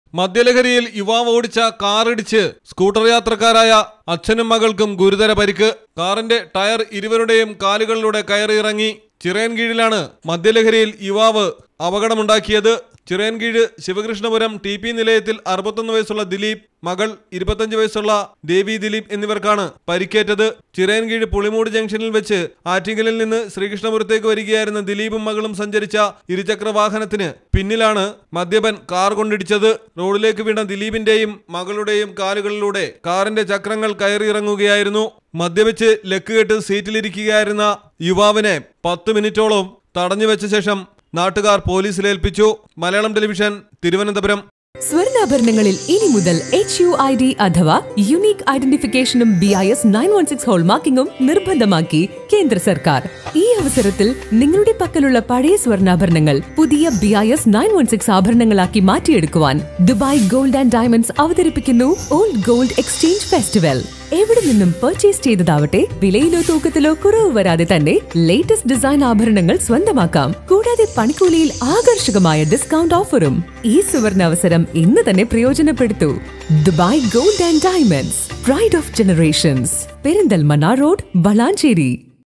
മദ്യലഹരിയിൽ യുവാവ് ഓടിച്ച കാറിടിച്ച് സ്കൂട്ടർ യാത്രക്കാരായ അച്ഛനും മകൾക്കും ഗുരുതര പരിക്ക് കാറിന്റെ ടയർ ഇരുവരുടെയും കാലുകളിലൂടെ കയറിയിറങ്ങി ചിറയൻകീഴിലാണ് മദ്യലഹരിയിൽ യുവാവ് അപകടമുണ്ടാക്കിയത് ചിറയൻകീഴ് ശിവകൃഷ്ണപുരം ടി പി നിലയത്തിൽ അറുപത്തൊന്ന് വയസ്സുള്ള ദിലീപ് മകൾ ഇരുപത്തഞ്ച് വയസ്സുള്ള ദേവി ദിലീപ് എന്നിവർക്കാണ് പരിക്കേറ്റത് ചിറയൻകീഴ് പുളിമൂട് ജംഗ്ഷനിൽ വെച്ച് ആറ്റിങ്ങലിൽ നിന്ന് ശ്രീകൃഷ്ണപുരത്തേക്ക് വരികയായിരുന്ന ദിലീപും മകളും സഞ്ചരിച്ച ഇരുചക്ര വാഹനത്തിന് പിന്നിലാണ് മദ്യപൻ കാർ കൊണ്ടിടിച്ചത് റോഡിലേക്ക് വീണ ദിലീപിന്റെയും മകളുടെയും കാലുകളിലൂടെ കാറിന്റെ ചക്രങ്ങൾ കയറിയിറങ്ങുകയായിരുന്നു മദ്യപിച്ച് ലക്കുകെട്ട് സീറ്റിലിരിക്കുകയായിരുന്ന യുവാവിനെ പത്ത് മിനിറ്റോളം തടഞ്ഞു വെച്ച ശേഷം നാട്ടുകാർ പോലീസിലേൽപ്പിച്ചു മലയാളം ടെലിവിഷൻ തിരുവനന്തപുരം സ്വർണ്ണാഭരണങ്ങളിൽ ഇനി മുതൽ എച്ച് യു ഐ ഡി അഥവാ യുണീക് ഐഡന്റിഫിക്കേഷനും B I S nine one six ഹോൾമാർക്കിംഗും നിർബന്ധമാക്കി കേന്ദ്ര സർക്കാർ ഈ അവസരത്തിൽ നിങ്ങളുടെ പക്കലുള്ള പഴയ സ്വർണ്ണാഭരണങ്ങൾ പുതിയ B I S nine one six ആഭരണങ്ങളാക്കി മാറ്റിയെടുക്കുവാൻ ദുബായ് ഗോൾഡ് ആൻഡ് ഡയമണ്ട്സ് അവതരിപ്പിക്കുന്നു ഓൾഡ് ഗോൾഡ് എക്സ്ചേഞ്ച് ഫെസ്റ്റിവൽ എവിടെ നിന്നും പർച്ചേസ് ചെയ്തതാവട്ടെ വിലയിലോ തൂക്കത്തിലോ കുറവ് വരാതെ തന്നെ ലേറ്റസ്റ്റ് ഡിസൈൻ ആഭരണങ്ങൾ സ്വന്തമാക്കാം കൂടാതെ പണിക്കൂലിയിൽ ആകർഷകമായ ഡിസ്കൗണ്ട് ഓഫറും ഈ സുവർണ അവസരം ഇന്ന് തന്നെ പ്രയോജനപ്പെടുത്തൂ Dubai gold and diamonds pride of generations Perinthalmanna road Valanchery